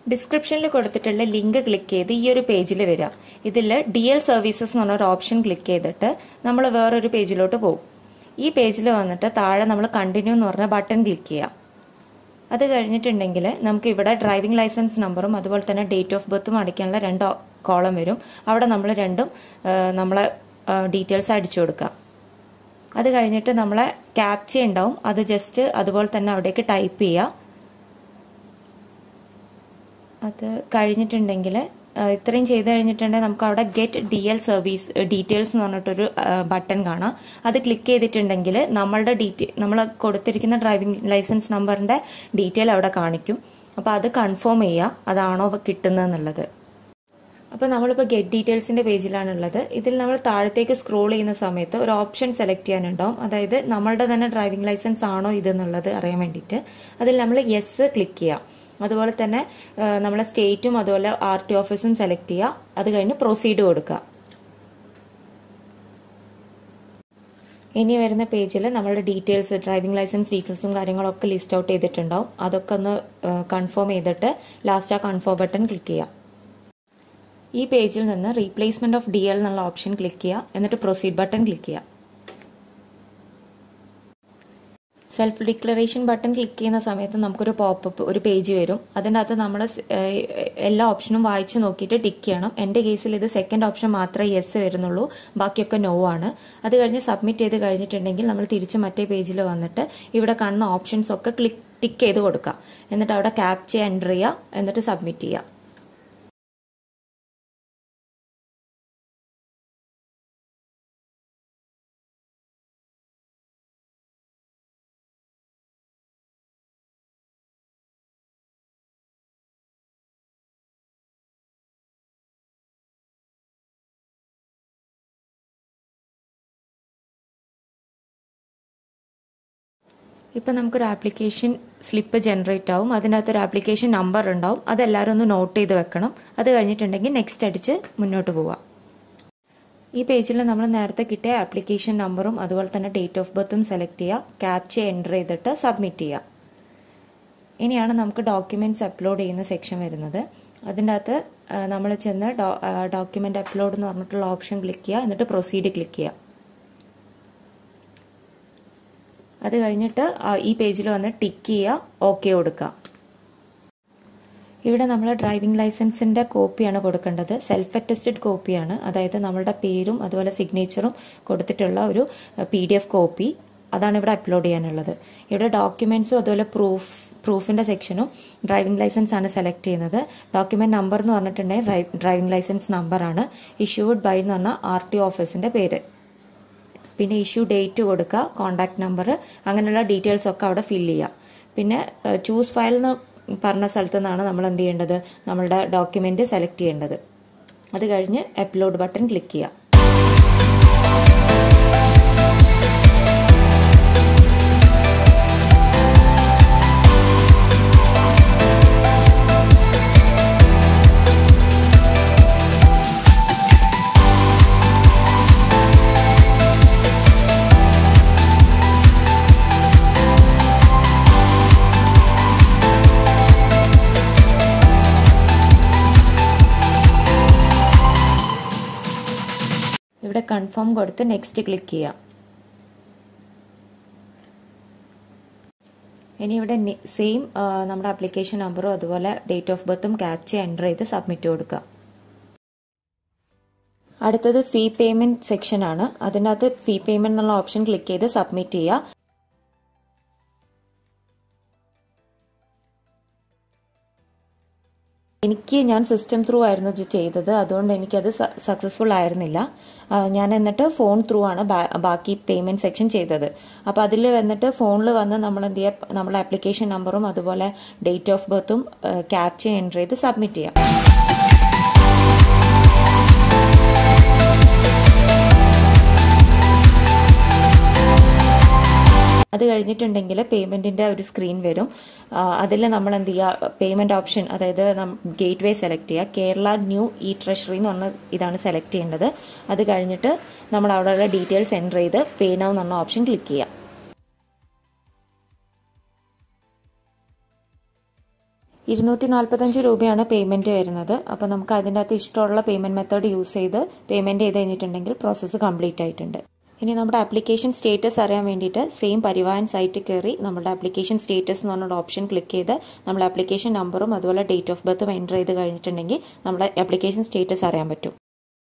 ഡിസ്ക്രിപ്ഷനിൽ കൊടുത്തിട്ടുള്ള link click ചെയ്ത് ഈ ഒരു പേജിൽ വരിക ഇതിൽ ഡി എൽ സർവീസസ് എന്ന് പറഞ്ഞ ഒരു ഓപ്ഷൻ ക്ലിക്ക് ചെയ്തിട്ട് നമ്മൾ വേറൊരു പേജിലോട്ട് പോകും ഈ പേജിൽ വന്നിട്ട് താഴെ നമ്മൾ കണ്ടിന്യൂ എന്ന് പറഞ്ഞ ബട്ടൺ ക്ലിക്ക് ചെയ്യാം അത് കഴിഞ്ഞിട്ടുണ്ടെങ്കിൽ നമുക്ക് ഇവിടെ ഡ്രൈവിംഗ് ലൈസൻസ് നമ്പറും അതുപോലെ തന്നെ ഡേറ്റ് ഓഫ് ബർത്തും അടിക്കാനുള്ള രണ്ട് കോളം വരും അവിടെ നമ്മൾ രണ്ടും ആ, നമ്മളെ ഡീറ്റെയിൽസ് അടിച്ചു കൊടുക്കുക അത് കഴിഞ്ഞിട്ട് നമ്മളെ ക്യാപ്ച ഉണ്ടാവും അത് ജസ്റ്റ് അതുപോലെ തന്നെ അവിടേക്ക് ടൈപ്പ് ചെയ്യുക അത് കഴിഞ്ഞിട്ടുണ്ടെങ്കിൽ ഇത്രയും ചെയ്ത് കഴിഞ്ഞിട്ടുണ്ടെങ്കിൽ നമുക്ക് അവിടെ get D L service details എന്ന് പറഞ്ഞിട്ടൊരു ബട്ടൺ കാണാം അത് ക്ലിക്ക് ചെയ്തിട്ടുണ്ടെങ്കിൽ നമ്മളുടെ ഡീറ്റെയിൽ നമ്മൾ കൊടുത്തിരിക്കുന്ന ഡ്രൈവിംഗ് ലൈസൻസ് നമ്പറിന്റെ ഡീറ്റെയിൽ അവിടെ കാണിക്കും അപ്പോൾ അത് കൺഫേം ചെയ്യുക അതാണോ കിട്ടുന്നതെന്നുള്ളത് അപ്പോൾ നമ്മളിപ്പോൾ ഗെറ്റ് ഡീറ്റെയിൽസിന്റെ പേജിലാണുള്ളത് ഇതിൽ നമ്മൾ താഴത്തേക്ക് സ്ക്രോൾ ചെയ്യുന്ന സമയത്ത് ഒരു ഓപ്ഷൻ സെലക്ട് ചെയ്യാനുണ്ടാവും അതായത് നമ്മളുടെ തന്നെ ഡ്രൈവിംഗ് ലൈസൻസ് ആണോ ഇതെന്നുള്ളത് അറിയാൻ വേണ്ടിയിട്ട് അതിൽ നമ്മൾ യെസ് ക്ലിക്ക് ചെയ്യാം അതുപോലെ തന്നെ ആ, നമ്മളെ സ്റ്റേറ്റും അതുപോലെ ആർ ടി ഓഫീസും സെലക്ട് ചെയ്യുക അത് കഴിഞ്ഞ് പ്രൊസീഡ് കൊടുക്കുക ഇനി വരുന്ന പേജിൽ നമ്മളുടെ ഡീറ്റെയിൽസ് ഡ്രൈവിംഗ് ലൈസൻസ് ഡീറ്റെയിൽസും കാര്യങ്ങളൊക്കെ ലിസ്റ്റ് ഔട്ട് ചെയ്തിട്ടുണ്ടാവും അതൊക്കെ ഒന്ന് കൺഫേം ചെയ്തിട്ട് ലാസ്റ്റ് ആ കൺഫേം ബട്ടൺ ക്ലിക്ക് ചെയ്യാം ഈ പേജിൽ നിന്ന് റീപ്ലേസ്മെന്റ് ഓഫ് ഡി എൽ എന്നുള്ള ഓപ്ഷൻ ക്ലിക്ക് ചെയ്യുക എന്നിട്ട് പ്രൊസീഡ് ബട്ടൺ ക്ലിക്ക് ചെയ്യുക സെൽഫ് ഡിക്ലറേഷൻ ബട്ടൺ ക്ലിക്ക് ചെയ്യുന്ന സമയത്ത് നമുക്കൊരു പോപ്പപ്പ് ഒരു പേജ് വരും അതിൻ്റെ അകത്ത് നമ്മൾ എല്ലാ ഓപ്ഷനും വായിച്ചു നോക്കിയിട്ട് ടിക്ക് ചെയ്യണം എൻ്റെ കേസിൽ ഇത് സെക്കൻഡ് ഓപ്ഷൻ മാത്രമേ യെസ് വരുന്നുള്ളൂ ബാക്കിയൊക്കെ നോ ആണ് അത് കഴിഞ്ഞ് സബ്മിറ്റ് ചെയ്ത് കഴിഞ്ഞിട്ടുണ്ടെങ്കിൽ നമ്മൾ തിരിച്ച് മറ്റേ പേജിൽ വന്നിട്ട് ഇവിടെ കാണുന്ന ഓപ്ഷൻസ് ഒക്കെ ക്ലിക്ക് ടിക്ക് ചെയ്ത് കൊടുക്കുക എന്നിട്ട് അവിടെ ക്യാപ്ച എൻ്റർ ചെയ്യുക എന്നിട്ട് സബ്മിറ്റ് ചെയ്യുക ഇപ്പം നമുക്കൊരു ആപ്ലിക്കേഷൻ സ്ലിപ്പ് ജനറേറ്റ് ആവും അതിനകത്ത് ഒരു ആപ്ലിക്കേഷൻ നമ്പർ ഉണ്ടാവും അതെല്ലാവരും ഒന്ന് നോട്ട് ചെയ്ത് വെക്കണം അത് കഴിഞ്ഞിട്ടുണ്ടെങ്കിൽ നെക്സ്റ്റ് അടിച്ച് മുന്നോട്ട് പോവാം ഈ പേജിൽ നമ്മൾ നേരത്തെ കിട്ടിയ ആപ്ലിക്കേഷൻ നമ്പറും അതുപോലെ തന്നെ ഡേറ്റ് ഓഫ് ബർത്തും സെലക്ട് ചെയ്യുക ക്യാപ്ച എൻ്റർ ചെയ്തിട്ട് സബ്മിറ്റ് ചെയ്യുക ഇനിയാണ് നമുക്ക് ഡോക്യുമെന്റ്സ് അപ്ലോഡ് ചെയ്യുന്ന സെക്ഷൻ വരുന്നത് അതിൻ്റെ അകത്ത് നമ്മൾ ചെന്ന് ഡോക്യുമെന്റ് അപ്ലോഡ് എന്ന് പറഞ്ഞിട്ടുള്ള ഓപ്ഷൻ ക്ലിക്ക് ചെയ്യുക എന്നിട്ട് പ്രൊസീഡ് ക്ലിക്ക് ചെയ്യുക അത് കഴിഞ്ഞിട്ട് ആ ഈ പേജിൽ വന്ന് ടിക്ക് ചെയ്യുക ഓക്കെ കൊടുക്കുക ഇവിടെ നമ്മൾ ഡ്രൈവിംഗ് ലൈസൻസിന്റെ കോപ്പിയാണ് കൊടുക്കേണ്ടത് സെൽഫ് അറ്റസ്റ്റഡ് കോപ്പിയാണ് അതായത് നമ്മളുടെ പേരും അതുപോലെ സിഗ്നേച്ചറും കൊടുത്തിട്ടുള്ള ഒരു പി ഡി എഫ് കോപ്പി അതാണ് ഇവിടെ അപ്ലോഡ് ചെയ്യാനുള്ളത് ഇവിടെ ഡോക്യുമെന്റ്സും അതുപോലെ പ്രൂഫ് പ്രൂഫിന്റെ സെക്ഷനും ഡ്രൈവിംഗ് ലൈസൻസ് ആണ് സെലക്ട് ചെയ്യുന്നത് ഡോക്യുമെന്റ് നമ്പർ എന്ന് പറഞ്ഞിട്ടുണ്ടെങ്കിൽ ഡ്രൈവിംഗ് ലൈസൻസ് നമ്പറാണ് ഇഷ്യൂഡ് ബൈ എന്ന് പറഞ്ഞ ആർ ടി ഓഫീസിന്റെ പേര് പിന്നെ ഇഷ്യൂ ഡേറ്റ് കൊടുക്കുക കോണ്ടാക്ട് നമ്പർ അങ്ങനെയുള്ള ഡീറ്റെയിൽസ് ഒക്കെ അവിടെ ഫില്ല് ചെയ്യുക പിന്നെ ചൂസ് ഫയൽ എന്ന് പറഞ്ഞ സ്ഥലത്ത് നിന്നാണ് നമ്മൾ എന്ത് ചെയ്യേണ്ടത് നമ്മളുടെ ഡോക്യുമെന്റ് സെലക്ട് ചെയ്യേണ്ടത് അത് കഴിഞ്ഞ് അപ്ലോഡ് ബട്ടൺ ക്ലിക്ക് ചെയ്യുക ഇവിടെ കൺഫേം കൊടുത്ത് നെക്സ്റ്റ് ക്ലിക്ക് ചെയ്യാം ഇനി ഇവിടെ സെയിം നമ്മുടെ ആപ്ലിക്കേഷൻ നമ്പറും അതുപോലെ ഡേറ്റ് ഓഫ് ബർത്തും ക്യാപ്ച എൻ്റർ ചെയ്ത് സബ്മിറ്റ് കൊടുക്കുക അടുത്തത് ഫീ പേയ്മെന്റ് സെക്ഷൻ ആണ് അതിനകത്ത് ഫീ പേയ്മെന്റ് എന്നുള്ള ഓപ്ഷൻ ക്ലിക്ക് ചെയ്ത് സബ്മിറ്റ് ചെയ്യുക എനിക്ക് ഞാൻ സിസ്റ്റം ത്രൂ ആയിരുന്നു ഇത് ചെയ്തത് അതുകൊണ്ട് എനിക്കത് സക്സസ്ഫുൾ ആയിരുന്നില്ല ആ, ഞാൻ എന്നിട്ട് ഫോൺ ത്രൂ ആണ് ബാ- ബാക്കി പേയ്മെന്റ് സെക്ഷൻ ചെയ്തത് അപ്പോൾ അതിൽ വന്നിട്ട് ഫോണിൽ വന്ന് നമ്മൾ എന്ത് ചെയ്യുക നമ്മളെ ആപ്ലിക്കേഷൻ നമ്പറും അതുപോലെ ഡേറ്റ് ഓഫ് ബർത്തും ക്യാപ്ച എൻ്റർ ചെയ്ത് സബ്മിറ്റ് ചെയ്യാം അത് കഴിഞ്ഞിട്ടുണ്ടെങ്കിൽ പേയ്മെന്റിന്റെ ഒരു സ്ക്രീൻ വരും അതിൽ നമ്മൾ എന്ത് ചെയ്യുക പേയ്മെന്റ് ഓപ്ഷൻ അതായത് ഗേറ്റ് വേ സെലക്ട് ചെയ്യുക കേരള ന്യൂ ഇ ട്രഷറി എന്ന് പറഞ്ഞ ഇതാണ് സെലക്ട് ചെയ്യേണ്ടത് അത് കഴിഞ്ഞിട്ട് നമ്മൾ അവിടെയുള്ള ഡീറ്റെയിൽസ് എൻ്റർ ചെയ്ത് പേ നൗ എന്ന് പറഞ്ഞ ഓപ്ഷൻ ക്ലിക്ക് ചെയ്യുക ഇരുന്നൂറ്റി നാൽപ്പത്തഞ്ച് രൂപയാണ് പേയ്മെൻറ്റ് വരുന്നത് അപ്പോൾ നമുക്ക് അതിൻ്റെ അകത്ത് ഇഷ്ടമുള്ള പേയ്മെൻറ്റ് മെത്തേഡ് യൂസ് ചെയ്ത് പേയ്മെൻറ്റ് ചെയ്ത് കഴിഞ്ഞിട്ടുണ്ടെങ്കിൽ പ്രോസസ്സ് കംപ്ലീറ്റ് ആയിട്ടുണ്ട് ഇനി നമ്മുടെ ആപ്ലിക്കേഷൻ സ്റ്റേറ്റസ് അറിയാൻ വേണ്ടിയിട്ട് സെയിം പരിവാഹൻ സൈറ്റിൽ കയറി നമ്മുടെ ആപ്ലിക്കേഷൻ സ്റ്റേറ്റസ് എന്ന് പറഞ്ഞൊരു ഓപ്ഷൻ ക്ലിക്ക് ചെയ്ത് നമ്മുടെ ആപ്ലിക്കേഷൻ നമ്പറും അതുപോലെ ഡേറ്റ് ഓഫ് ബർത്തും എൻ്റർ ചെയ്ത് കഴിഞ്ഞിട്ടുണ്ടെങ്കിൽ നമ്മുടെ ആപ്ലിക്കേഷൻ സ്റ്റേറ്റസ് അറിയാൻ പറ്റും